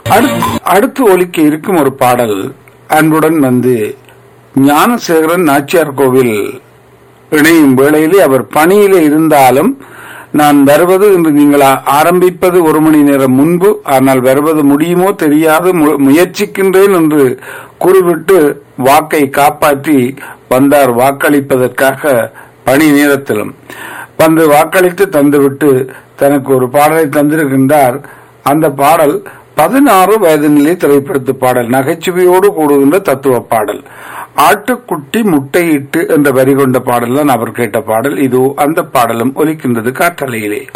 அடுத்து- அடுத்து ஒலிக்க இருக்கும் ஒரு பாடல் அன்புடன் வந்து ஞானசேகரன் நாச்சியார் கோவில் இணையும் வேளையிலே அவர் பணியிலே இருந்தாலும் நான் வருவது என்று நீங்கள் ஆ- ஆரம்பிப்பது ஒரு மணி நேரம் முன்பு ஆனால் வருவது முடியுமோ தெரியாது மு- முயற்சிக்கின்றேன் என்று கூறிவிட்டு வாக்கை காப்பாற்றி வந்தார் வாக்களிப்பதற்காக பணி நேரத்திலும் வந்து வாக்களித்து தந்துவிட்டு தனக்கு ஒரு பாடலை தந்திருக்கின்றார் அந்த பாடல் பதினாறு வயதினிலே திரைப்படத்து பாடல் நகைச்சுவையோடு கூடுகின்ற தத்துவ பாடல் ஆட்டுக்குட்டி முட்டையிட்டு என்ற வரி கொண்ட பாடல் தான் அவர் கேட்ட பாடல் இதோ அந்த பாடலும் ஒலிக்கின்றது காற்றலையிலே